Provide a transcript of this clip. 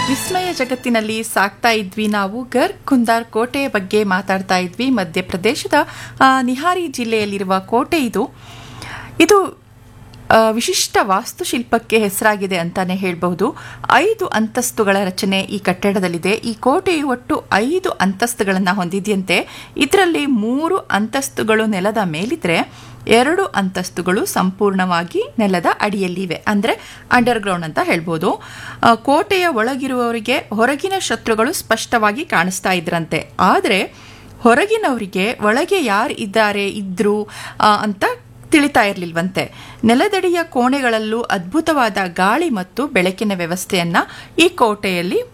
ವಿಸ್ಮಯ ಜಗತ್ತಿನಲ್ಲಿ ಸಾಕ್ತಾ ಇದ್ವಿ ನಾವು ಗರ್ ಕುಂದಾರ್ ಕೋಟೆಯ ಬಗ್ಗೆ ಮಾತಾಡ್ತಾ ಇದ್ವಿ ಮಧ್ಯಪ್ರದೇಶದ ಆ, ನಿಹಾರಿ ಜಿಲ್ಲೆಯಲ್ಲಿರುವ ಕೋಟೆ ಇದು ಇದು ಆ, ವಿಶಿಷ್ಟ ವಾಸ್ತುಶಿಲ್ಪಕ್ಕೆ ಹೆಸರಾಗಿದೆ ಅಂತಾನೆ ಹೇಳಬಹುದು ಐದು ಅಂತಸ್ತುಗಳ ರಚನೆ ಈ ಕಟ್ಟಡದಲ್ಲಿದೆ ಈ ಕೋಟೆಯು ಒಟ್ಟು ಐದು ಅಂತಸ್ತುಗಳನ್ನು ಹೊಂದಿದೆಯಂತೆ ಇದರಲ್ಲಿ ಮೂರು ಅಂತಸ್ತುಗಳು ನೆಲದ ಮೇಲಿದ್ರೆ ಎರಡು ಅಂತಸ್ತುಗಳು ಸಂಪೂರ್ಣವಾಗಿ ನೆಲದ ಅಡಿಯಲ್ಲಿವೆ ಅಂದರೆ ಅಂಡರ್ಗ್ರೌಂಡ್ ಅಂತ ಹೇಳ್ಬೋದು ಆ, ಕೋಟೆಯ ಒಳಗಿರುವವರಿಗೆ ಹೊರಗಿನ ಶತ್ರುಗಳು ಸ್ಪಷ್ಟವಾಗಿ ಕಾಣಿಸ್ತಾ ಇದ್ರಂತೆ ಆದರೆ ಹೊರಗಿನವರಿಗೆ ಒಳಗೆ ಯಾರು ಇದ್ದಾರೆ ಇದ್ರು ಆ, ಅಂತ ತಿಳಿತಾ ಇರಲಿಲ್ವಂತೆ ನೆಲದಡಿಯ ಕೋಣೆಗಳಲ್ಲೂ ಅದ್ಭುತವಾದ ಗಾಳಿ ಮತ್ತು ಬೆಳಕಿನ ವ್ಯವಸ್ಥೆಯನ್ನ ಈ ಕೋಟೆಯಲ್ಲಿ